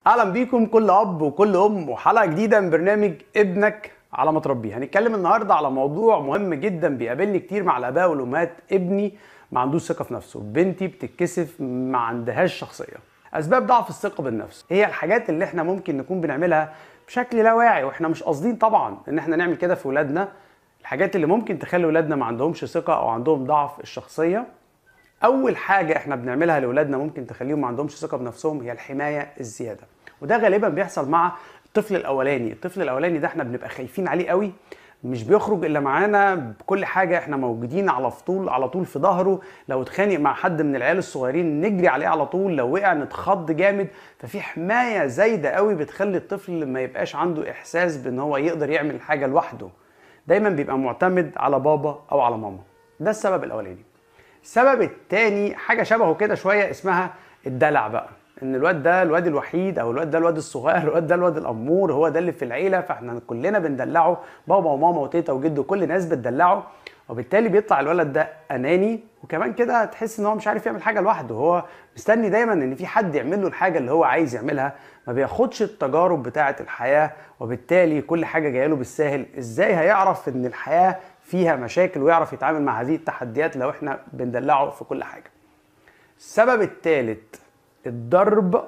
اهلا بيكم كل اب وكل ام وحلقه جديده من برنامج ابنك على ما تربيه هنتكلم النهارده على موضوع مهم جدا بيقابلني كتير مع الاباء والامهات ابني ما عندوش ثقه في نفسه بنتي بتتكسف ما عندهاش شخصيه اسباب ضعف الثقه بالنفس هي الحاجات اللي احنا ممكن نكون بنعملها بشكل لا واعي واحنا مش قاصدين طبعا ان احنا نعمل كده في ولادنا الحاجات اللي ممكن تخلي ولادنا ما عندهمش ثقه او عندهم ضعف الشخصيه اول حاجه احنا بنعملها لاولادنا ممكن تخليهم ما عندهمش ثقه بنفسهم هي الحمايه الزياده وده غالبا بيحصل مع الطفل الاولاني الطفل الاولاني ده احنا بنبقى خايفين عليه قوي مش بيخرج الا معانا بكل حاجه احنا موجودين على طول على طول في ظهره لو اتخانق مع حد من العيال الصغيرين نجري عليه على طول لو وقع نتخض جامد ففي حمايه زايده قوي بتخلي الطفل ما يبقاش عنده احساس بان هو يقدر يعمل الحاجه لوحده دايما بيبقى معتمد على بابا او على ماما ده السبب الاولاني السبب التاني حاجه شبهه كده شويه اسمها الدلع بقى ان الواد ده الواد الوحيد او الواد ده الواد الصغير الواد ده الواد الامور هو ده اللي في العيله فاحنا كلنا بندلعه بابا وماما وتيتا وجد وكل الناس بتدلعه وبالتالي بيطلع الولد ده اناني وكمان كده تحس ان هو مش عارف يعمل حاجه لوحده هو مستني دايما ان في حد يعمل له الحاجه اللي هو عايز يعملها ما بياخدش التجارب بتاعه الحياه وبالتالي كل حاجه جايه له بالساهل ازاي هيعرف ان الحياه فيها مشاكل ويعرف يتعامل مع هذه التحديات لو احنا بندلعه في كل حاجه السبب الثالث الضرب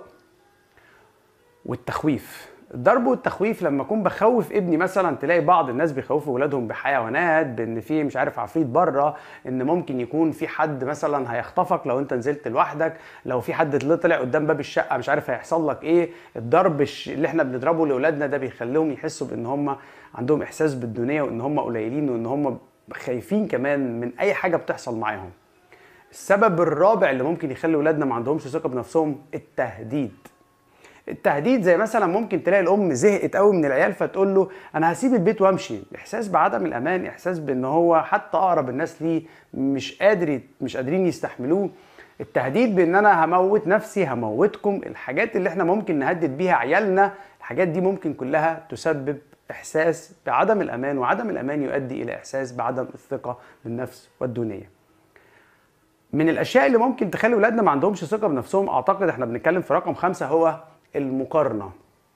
والتخويف الضرب والتخويف لما اكون بخوف ابني مثلا تلاقي بعض الناس بيخوفوا ولادهم بحيوانات بان في مش عارف عفريت بره ان ممكن يكون في حد مثلا هيخطفك لو انت نزلت لوحدك لو في حد اللي طلع قدام باب الشقه مش عارف هيحصل لك ايه الضرب اللي احنا بنضربه لاولادنا ده بيخليهم يحسوا بان هم عندهم احساس بالدنيا وان هم قليلين وان هم خايفين كمان من اي حاجه بتحصل معاهم السبب الرابع اللي ممكن يخلي ولادنا ما عندهمش ثقه بنفسهم التهديد التهديد زي مثلا ممكن تلاقي الام زهقت قوي من العيال فتقول له انا هسيب البيت وامشي احساس بعدم الامان احساس بان هو حتى اقرب الناس ليه مش قادر مش قادرين يستحملوه التهديد بان انا هموت نفسي هموتكم الحاجات اللي احنا ممكن نهدد بيها عيالنا الحاجات دي ممكن كلها تسبب احساس بعدم الامان وعدم الامان يؤدي الى احساس بعدم الثقه بالنفس والدونيه من الاشياء اللي ممكن تخلي ولادنا ما عندهمش ثقه بنفسهم اعتقد احنا بنتكلم في رقم خمسة هو المقارنه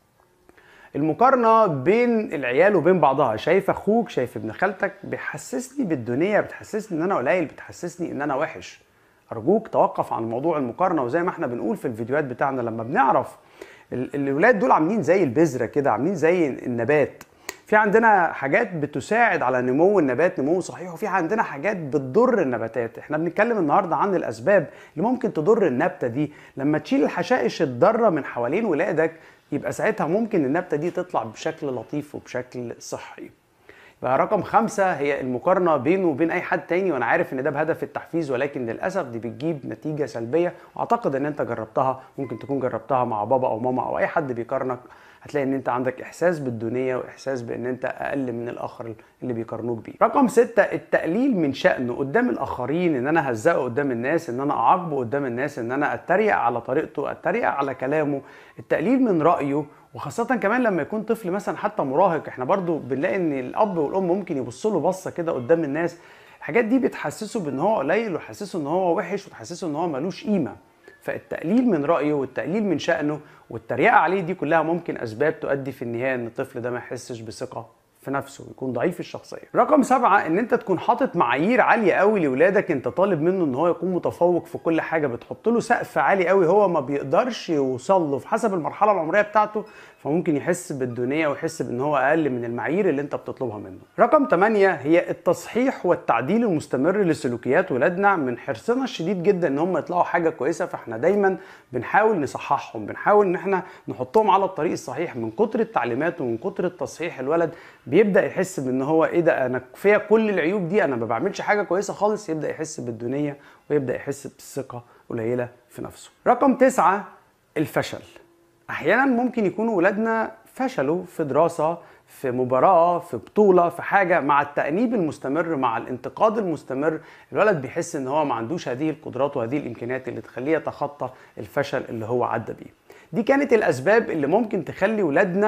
المقارنه بين العيال وبين بعضها شايف اخوك شايف ابن خالتك بيحسسني بالدنيا بتحسسني ان انا قليل بتحسسني ان انا وحش ارجوك توقف عن موضوع المقارنه وزي ما احنا بنقول في الفيديوهات بتاعنا لما بنعرف الولاد دول عاملين زي البذره كده عاملين زي النبات في عندنا حاجات بتساعد على نمو النبات نمو صحيح وفي عندنا حاجات بتضر النباتات احنا بنتكلم النهارده عن الاسباب اللي ممكن تضر النبته دي لما تشيل الحشائش الضاره من حوالين ولادك يبقى ساعتها ممكن النبته دي تطلع بشكل لطيف وبشكل صحي يبقى رقم خمسة هي المقارنة بينه وبين أي حد تاني وأنا عارف إن ده بهدف التحفيز ولكن للأسف دي بتجيب نتيجة سلبية وأعتقد إن أنت جربتها ممكن تكون جربتها مع بابا أو ماما أو أي حد بيقارنك هتلاقي ان انت عندك احساس بالدونيه واحساس بان انت اقل من الاخر اللي بيقارنوك بيه رقم ستة التقليل من شأنه قدام الاخرين ان انا هزقه قدام الناس ان انا اعاقبه قدام الناس ان انا اتريق على طريقته اتريق على كلامه التقليل من رايه وخاصة كمان لما يكون طفل مثلا حتى مراهق احنا برضو بنلاقي ان الاب والام ممكن يبصوا له بصة كده قدام الناس الحاجات دي بتحسسه بان هو قليل وتحسسه ان هو وحش وتحسسه ان هو ملوش قيمة فالتقليل من رأيه والتقليل من شأنه والتريقة عليه دي كلها ممكن أسباب تؤدي في النهاية إن الطفل ده ما يحسش بثقة في نفسه يكون ضعيف الشخصيه رقم سبعة ان انت تكون حاطط معايير عاليه قوي لاولادك انت طالب منه ان هو يكون متفوق في كل حاجه بتحط له سقف عالي قوي هو ما بيقدرش يوصل له في حسب المرحله العمريه بتاعته فممكن يحس بالدونيه ويحس بان هو اقل من المعايير اللي انت بتطلبها منه رقم 8 هي التصحيح والتعديل المستمر لسلوكيات ولادنا من حرصنا الشديد جدا ان هم يطلعوا حاجه كويسه فاحنا دايما بنحاول نصححهم بنحاول ان احنا نحطهم على الطريق الصحيح من كتر التعليمات ومن كتر التصحيح الولد بيبدا يحس بان هو ايه ده انا فيا كل العيوب دي انا ما بعملش حاجه كويسه خالص يبدا يحس بالدونيه ويبدا يحس بالثقه قليله في نفسه رقم تسعة الفشل احيانا ممكن يكونوا ولادنا فشلوا في دراسه في مباراه في بطوله في حاجه مع التانيب المستمر مع الانتقاد المستمر الولد بيحس ان هو ما عندوش هذه القدرات وهذه الامكانيات اللي تخليه يتخطى الفشل اللي هو عدى بيه دي كانت الاسباب اللي ممكن تخلي ولادنا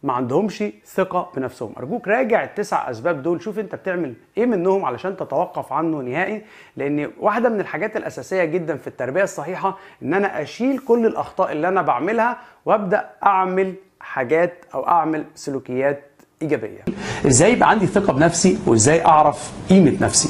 ما عندهمش ثقه بنفسهم ارجوك راجع التسع اسباب دول شوف انت بتعمل ايه منهم علشان تتوقف عنه نهائي لان واحده من الحاجات الاساسيه جدا في التربيه الصحيحه ان انا اشيل كل الاخطاء اللي انا بعملها وابدا اعمل حاجات او اعمل سلوكيات ايجابيه ازاي يبقى عندي ثقه بنفسي وازاي اعرف قيمه نفسي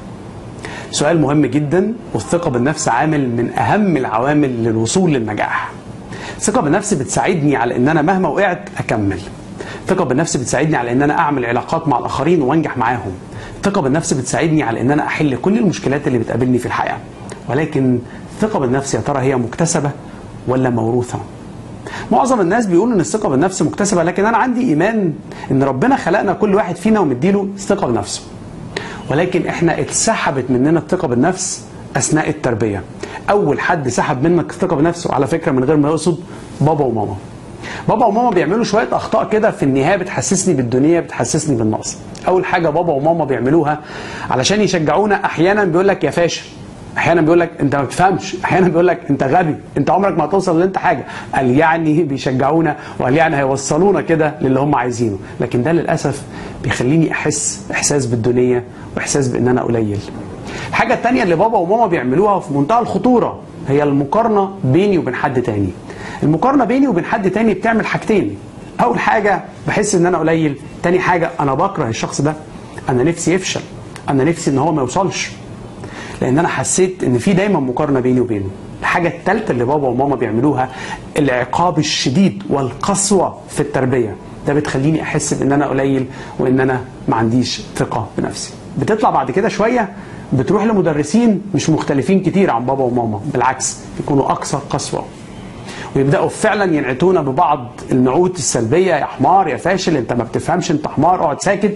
سؤال مهم جدا والثقه بالنفس عامل من اهم العوامل للوصول للنجاح الثقه بالنفس بتساعدني على ان انا مهما وقعت اكمل الثقه بالنفس بتساعدني على ان انا اعمل علاقات مع الاخرين وانجح معاهم الثقه بالنفس بتساعدني على ان انا احل كل المشكلات اللي بتقابلني في الحياه ولكن الثقه بالنفس يا ترى هي مكتسبه ولا موروثه معظم الناس بيقولوا ان الثقه بالنفس مكتسبه لكن انا عندي ايمان ان ربنا خلقنا كل واحد فينا ومديله ثقه بنفسه ولكن احنا اتسحبت مننا الثقه بالنفس اثناء التربيه اول حد سحب منك الثقه بنفسه على فكره من غير ما يقصد بابا وماما بابا وماما بيعملوا شويه اخطاء كده في النهايه بتحسسني بالدنيا بتحسسني بالنقص اول حاجه بابا وماما بيعملوها علشان يشجعونا احيانا بيقول لك يا فاشل احيانا بيقول لك انت ما بتفهمش احيانا بيقول لك انت غبي انت عمرك ما هتوصل اللي انت حاجه قال يعني بيشجعونا وقال يعني هيوصلونا كده للي هم عايزينه لكن ده للاسف بيخليني احس احساس بالدنيا واحساس بان انا قليل الحاجه الثانيه اللي بابا وماما بيعملوها في منتهى الخطوره هي المقارنه بيني وبين حد تاني المقارنه بيني وبين حد تاني بتعمل حاجتين اول حاجه بحس ان انا قليل تاني حاجه انا بكره الشخص ده انا نفسي يفشل انا نفسي ان هو ما يوصلش لان انا حسيت ان في دايما مقارنه بيني وبينه الحاجه الثالثه اللي بابا وماما بيعملوها العقاب الشديد والقسوه في التربيه ده بتخليني احس بان انا قليل وان انا ما عنديش ثقه بنفسي بتطلع بعد كده شويه بتروح لمدرسين مش مختلفين كتير عن بابا وماما بالعكس يكونوا اكثر قسوه ويبداوا فعلا ينعتونا ببعض النعوت السلبيه يا حمار يا فاشل انت ما بتفهمش انت حمار اقعد ساكت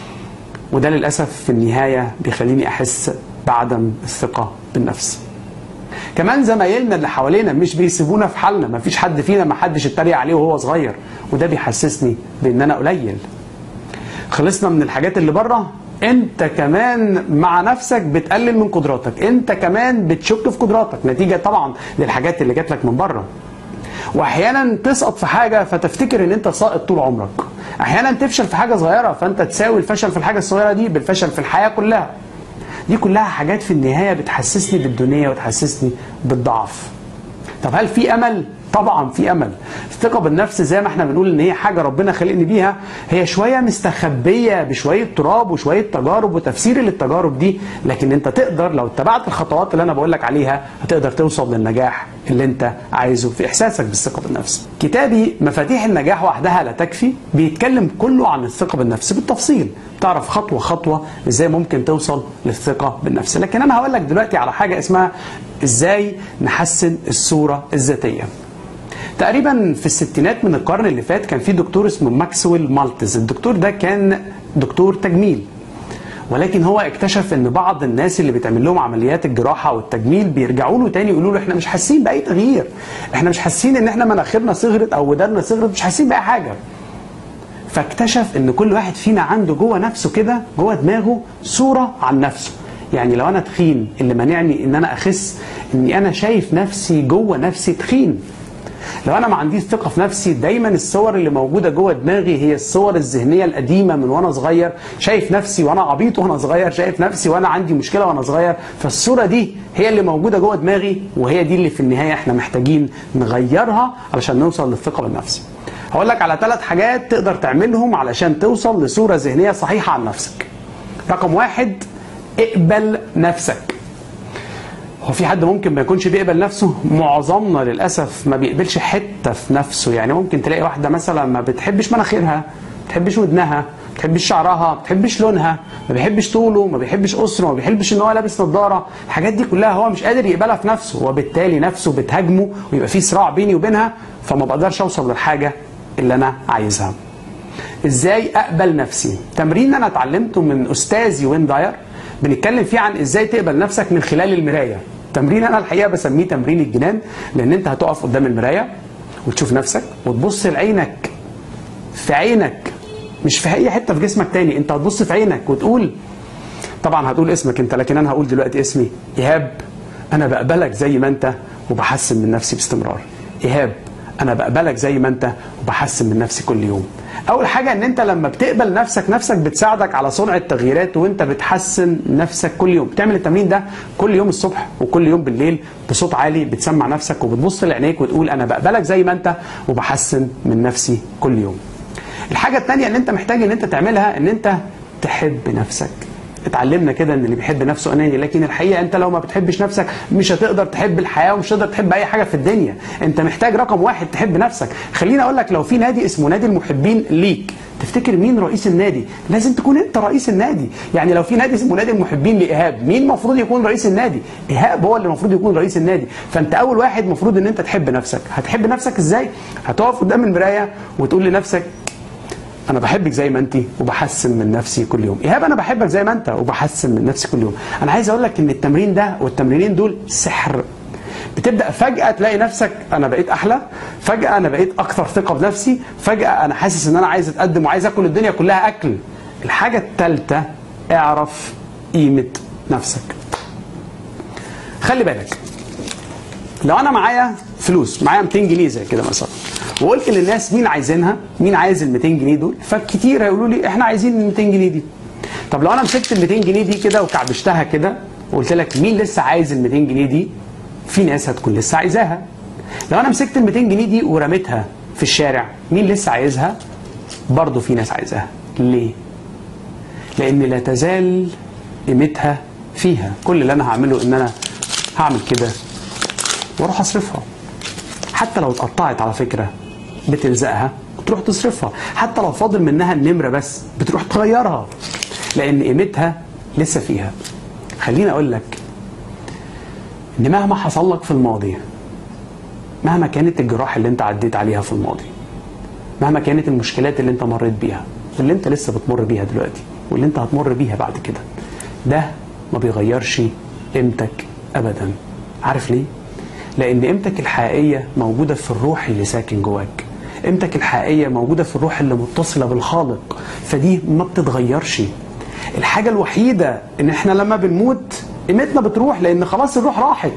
وده للاسف في النهايه بيخليني احس بعدم الثقه بالنفس كمان زمايلنا اللي حوالينا مش بيسيبونا في حالنا ما فيش حد فينا ما حدش اتريق عليه وهو صغير وده بيحسسني بان انا قليل خلصنا من الحاجات اللي بره انت كمان مع نفسك بتقلل من قدراتك انت كمان بتشك في قدراتك نتيجه طبعا للحاجات اللي جات لك من بره واحيانا تسقط في حاجه فتفتكر ان انت ساقط طول عمرك احيانا تفشل في حاجه صغيره فانت تساوي الفشل في الحاجه الصغيره دي بالفشل في الحياه كلها دي كلها حاجات في النهايه بتحسسني بالدنيا وتحسسني بالضعف طب هل في امل طبعا في امل الثقه بالنفس زي ما احنا بنقول ان هي حاجه ربنا خلقني بيها هي شويه مستخبيه بشويه تراب وشويه تجارب وتفسير للتجارب دي لكن انت تقدر لو اتبعت الخطوات اللي انا بقول لك عليها هتقدر توصل للنجاح اللي انت عايزه في احساسك بالثقه بالنفس كتابي مفاتيح النجاح وحدها لا تكفي بيتكلم كله عن الثقه بالنفس بالتفصيل تعرف خطوه خطوه ازاي ممكن توصل للثقه بالنفس لكن انا هقول لك دلوقتي على حاجه اسمها ازاي نحسن الصوره الذاتيه تقريبا في الستينات من القرن اللي فات كان في دكتور اسمه ماكسويل مالتز الدكتور ده كان دكتور تجميل ولكن هو اكتشف ان بعض الناس اللي بتعمل لهم عمليات الجراحه والتجميل بيرجعوا له تاني يقولوا له احنا مش حاسين باي تغيير احنا مش حاسين ان احنا مناخيرنا صغرت او وداننا صغرت مش حاسين باي حاجه فاكتشف ان كل واحد فينا عنده جوه نفسه كده جوه دماغه صوره عن نفسه يعني لو انا تخين اللي مانعني ان انا اخس اني انا شايف نفسي جوه نفسي تخين لو انا ما عنديش ثقه في نفسي دايما الصور اللي موجوده جوه دماغي هي الصور الذهنيه القديمه من وانا صغير شايف نفسي وانا عبيط وانا صغير شايف نفسي وانا عندي مشكله وانا صغير فالصوره دي هي اللي موجوده جوه دماغي وهي دي اللي في النهايه احنا محتاجين نغيرها علشان نوصل للثقه بالنفس هقول لك على ثلاث حاجات تقدر تعملهم علشان توصل لصوره ذهنيه صحيحه عن نفسك رقم واحد اقبل نفسك هو في حد ممكن ما يكونش بيقبل نفسه معظمنا للاسف ما بيقبلش حته في نفسه يعني ممكن تلاقي واحده مثلا ما بتحبش مناخيرها ما بتحبش ودنها ما بتحبش شعرها ما بتحبش لونها ما بيحبش طوله ما بيحبش اسره ما بيحبش ان هو لابس نظاره الحاجات دي كلها هو مش قادر يقبلها في نفسه وبالتالي نفسه بتهاجمه ويبقى في صراع بيني وبينها فما بقدرش اوصل للحاجه اللي انا عايزها ازاي اقبل نفسي تمرين انا اتعلمته من استاذي وين داير بنتكلم فيه عن ازاي تقبل نفسك من خلال المرايه تمرين انا الحقيقه بسميه تمرين الجنان لان انت هتقف قدام المرايه وتشوف نفسك وتبص لعينك في عينك مش في اي حته في جسمك تاني انت هتبص في عينك وتقول طبعا هتقول اسمك انت لكن انا هقول دلوقتي اسمي ايهاب انا بقبلك زي ما انت وبحسن من نفسي باستمرار ايهاب انا بقبلك زي ما انت وبحسن من نفسي كل يوم اول حاجه ان انت لما بتقبل نفسك نفسك بتساعدك على صنع التغييرات وانت بتحسن نفسك كل يوم بتعمل التمرين ده كل يوم الصبح وكل يوم بالليل بصوت عالي بتسمع نفسك وبتبص لعينيك وتقول انا بقبلك زي ما انت وبحسن من نفسي كل يوم الحاجه الثانيه اللي انت محتاج ان انت تعملها ان انت تحب نفسك اتعلمنا كده ان اللي بيحب نفسه اناني لكن الحقيقه انت لو ما بتحبش نفسك مش هتقدر تحب الحياه ومش هتقدر تحب اي حاجه في الدنيا انت محتاج رقم واحد تحب نفسك خليني اقول لك لو في نادي اسمه نادي المحبين ليك تفتكر مين رئيس النادي لازم تكون انت رئيس النادي يعني لو في نادي اسمه نادي المحبين لايهاب مين المفروض يكون رئيس النادي ايهاب هو اللي المفروض يكون رئيس النادي فانت اول واحد المفروض ان انت تحب نفسك هتحب نفسك ازاي هتقف قدام المرايه وتقول لنفسك انا بحبك زي ما انت وبحسن من نفسي كل يوم ايهاب انا بحبك زي ما انت وبحسن من نفسي كل يوم انا عايز اقول لك ان التمرين ده والتمرينين دول سحر بتبدا فجاه تلاقي نفسك انا بقيت احلى فجاه انا بقيت اكثر ثقه بنفسي فجاه انا حاسس ان انا عايز اتقدم وعايز اكل الدنيا كلها اكل الحاجه الثالثه اعرف قيمه نفسك خلي بالك لو انا معايا فلوس معايا 200 جنيه زي كده مثلا وقلت للناس مين عايزينها مين عايز ال 200 جنيه دول فكتير هيقولوا لي احنا عايزين ال 200 جنيه دي طب لو انا مسكت ال 200 جنيه دي كده وكعبشتها كده وقلت لك مين لسه عايز ال 200 جنيه دي في ناس هتكون لسه عايزاها لو انا مسكت ال 200 جنيه دي ورميتها في الشارع مين لسه عايزها برضه في ناس عايزاها ليه لان لا تزال قيمتها فيها كل اللي انا هعمله ان انا هعمل كده واروح اصرفها حتى لو اتقطعت على فكره بتلزقها وتروح تصرفها حتى لو فاضل منها النمره بس بتروح تغيرها لان قيمتها لسه فيها خليني اقول لك ان مهما حصل لك في الماضي مهما كانت الجراح اللي انت عديت عليها في الماضي مهما كانت المشكلات اللي انت مريت بيها واللي انت لسه بتمر بيها دلوقتي واللي انت هتمر بيها بعد كده ده ما بيغيرش قيمتك ابدا عارف ليه لان قيمتك الحقيقيه موجوده في الروح اللي ساكن جواك قيمتك الحقيقيه موجوده في الروح اللي متصله بالخالق فدي ما بتتغيرش الحاجه الوحيده ان احنا لما بنموت قيمتنا بتروح لان خلاص الروح راحت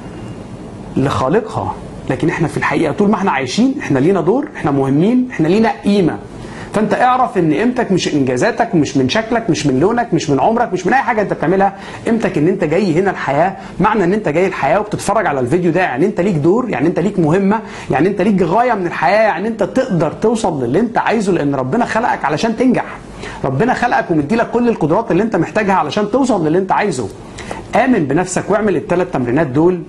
لخالقها لكن احنا في الحقيقه طول ما احنا عايشين احنا لينا دور احنا مهمين احنا لينا قيمه فانت اعرف ان قيمتك مش انجازاتك مش من شكلك مش من لونك مش من عمرك مش من اي حاجه انت بتعملها قيمتك ان انت جاي هنا الحياه معنى ان انت جاي الحياه وبتتفرج على الفيديو ده يعني انت ليك دور يعني انت ليك مهمه يعني انت ليك غايه من الحياه يعني انت تقدر توصل للي انت عايزه لان ربنا خلقك علشان تنجح ربنا خلقك ومديلك كل القدرات اللي انت محتاجها علشان توصل للي انت عايزه امن بنفسك واعمل الثلاث تمرينات دول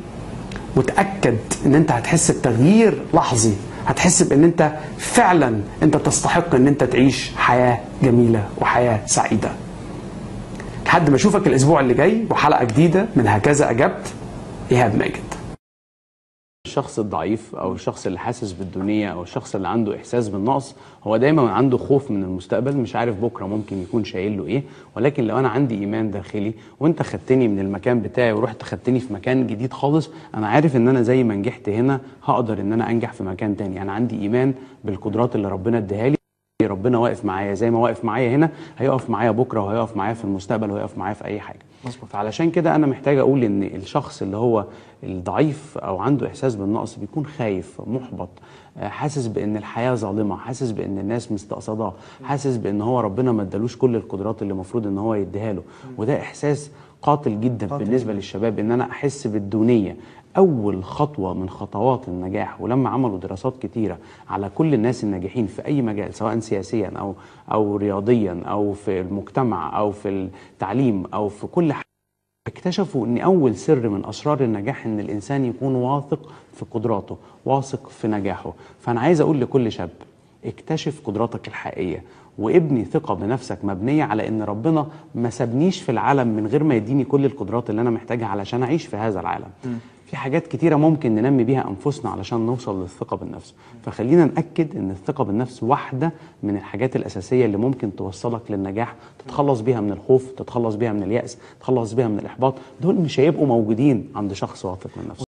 وتاكد ان انت هتحس بتغيير لحظي هتحس بان انت فعلا انت تستحق ان انت تعيش حياه جميله وحياه سعيده لحد ما اشوفك الاسبوع اللي جاي وحلقه جديده من هكذا اجبت ايهاب ماجد الشخص الضعيف او الشخص اللي حاسس بالدونيه او الشخص اللي عنده احساس بالنقص هو دايما عنده خوف من المستقبل مش عارف بكره ممكن يكون شايل له ايه ولكن لو انا عندي ايمان داخلي وانت خدتني من المكان بتاعي ورحت خدتني في مكان جديد خالص انا عارف ان انا زي ما نجحت هنا هقدر ان انا انجح في مكان تاني انا عندي ايمان بالقدرات اللي ربنا اداها لي ربنا واقف معايا زي ما واقف معايا هنا هيقف معايا بكره وهيقف معايا في المستقبل وهيقف معايا في اي حاجه مظبوط فعلشان كده انا محتاج اقول ان الشخص اللي هو الضعيف او عنده احساس بالنقص بيكون خايف محبط حاسس بان الحياه ظالمه حاسس بان الناس مستقصداه حاسس بان هو ربنا ما ادالوش كل القدرات اللي المفروض ان هو يديها له وده احساس قاتل جدا قاتل. بالنسبه للشباب ان انا احس بالدونيه اول خطوه من خطوات النجاح ولما عملوا دراسات كتيره على كل الناس الناجحين في اي مجال سواء سياسيا او او رياضيا او في المجتمع او في التعليم او في كل حاجه اكتشفوا ان اول سر من اسرار النجاح ان الانسان يكون واثق في قدراته واثق في نجاحه فانا عايز اقول لكل شاب اكتشف قدراتك الحقيقيه وابني ثقة بنفسك مبنية على ان ربنا ما سابنيش في العالم من غير ما يديني كل القدرات اللي انا محتاجها علشان اعيش في هذا العالم م. في حاجات كتيرة ممكن ننمي بيها انفسنا علشان نوصل للثقة بالنفس فخلينا نأكد ان الثقة بالنفس واحدة من الحاجات الاساسية اللي ممكن توصلك للنجاح تتخلص بيها من الخوف تتخلص بيها من اليأس تتخلص بيها من الاحباط دول مش هيبقوا موجودين عند شخص واثق من نفسه